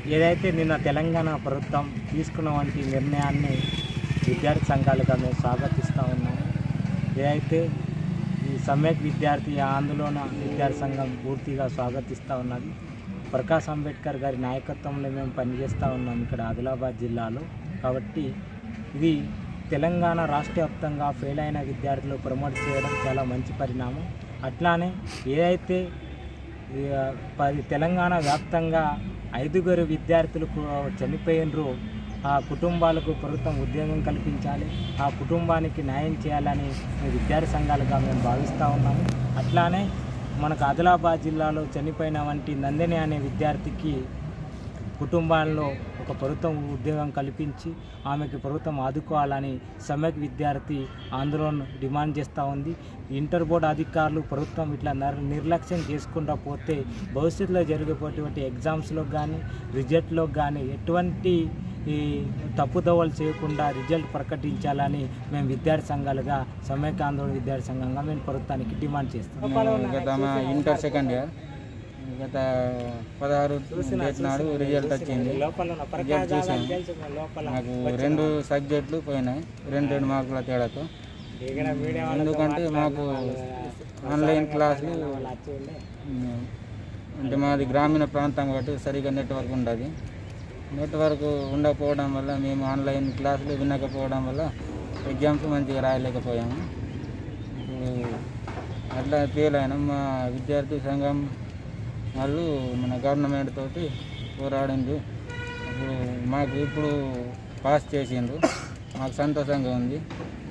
ఏదైతే నిన్న తెలంగాణ ప్రభుత్వం తీసుకున్న వంటి నిర్ణయాన్ని విద్యార్థి సంఘాలుగా మేము స్వాగతిస్తూ ఉన్నాము ఏదైతే ఈ సమ్యక్ విద్యార్థి ఆందోళన విద్యార్థి సంఘం పూర్తిగా స్వాగతిస్తూ ఉన్నది ప్రకాష్ అంబేద్కర్ గారి నాయకత్వంలో మేము పనిచేస్తూ ఉన్నాం ఇక్కడ ఆదిలాబాద్ జిల్లాలో కాబట్టి ఇది తెలంగాణ రాష్ట్ర వ్యాప్తంగా ఫెయిల్ అయిన విద్యార్థులు ప్రమోట్ చేయడం చాలా మంచి పరిణామం అట్లానే ఏదైతే ఈ, పది తెలంగాణ వ్యాప్తంగా ఐదుగురు విద్యార్థులు కు- చనిపోయినరు ఆ కుటుంబాలకు ప్రభుత్వం ఉద్యోగం కల్పించాలి ఆ కుటుంబానికి న్యాయం చేయాలని మేము విద్యార్థి సంఘాలుగా మేము భావిస్తూ ఉన్నాము అట్లానే మనకు ఆదిలాబాద్ జిల్లాలో చనిపోయిన వంటి నందిని అనే విద్యార్థికి కుటుంబాల్లో ఒక ప్రభుత్వం ఉద్యోగం కల్పించి ఆమెకి ప్రభుత్వం ఆదుకోవాలని సమ్యక్ విద్యార్థి ఆందోళన డిమాండ్ చేస్తూ ఉంది ఇంటర్ బోర్డు అధికారులు ప్రభుత్వం ఇట్లా నర్ నిర్లక్ష్యం చేసుకుంటూ పోతే భవిష్యత్తులో జరిగేటువంటి ఎగ్జామ్స్లో కానీ రిజల్ట్లో కానీ ఎటువంటి ఈ తప్పుదోవలు చేయకుండా రిజల్ట్ ప్రకటించాలని మేము విద్యార్థి సంఘాలుగా సమైక్య ఆందోళన విద్యార్థి సంఘంగా మేము ప్రభుత్వానికి డిమాండ్ చేస్తాం నేను గత మా ఇంటర్ సెకండ్ ఇయర్ గత పదహారు డేట్ నాడు రిజల్ట్ వచ్చింది రిజల్ట్ చూసాను నాకు రెండు సబ్జెక్టులు పోయినాయి రెండు రెండు మార్కుల తేడాతో ఎందుకంటే మాకు ఆన్లైన్ క్లాసులు ఉమ్, అంటే మాది గ్రామీణ ప్రాంతం కాబట్టి సరిగా నెట్వర్క్ ఉండదు నెట్వర్క్ ఉండకపోవడం వల్ల మేము ఆన్లైన్ క్లాసులు వినకపోవడం వల్ల ఎగ్జామ్స్ మంచిగా రాయలేకపోయాము ఇప్పుడు అట్లా ఫెయిల్ అయినాం మా విద్యార్థి సంఘం వాళ్ళు మన గవర్నమెంట్ తోటి పోరాడింది ఇప్పుడు మాకు ఇప్పుడు పాస్ చేసిండ్రు మాకు సంతోషంగా ఉంది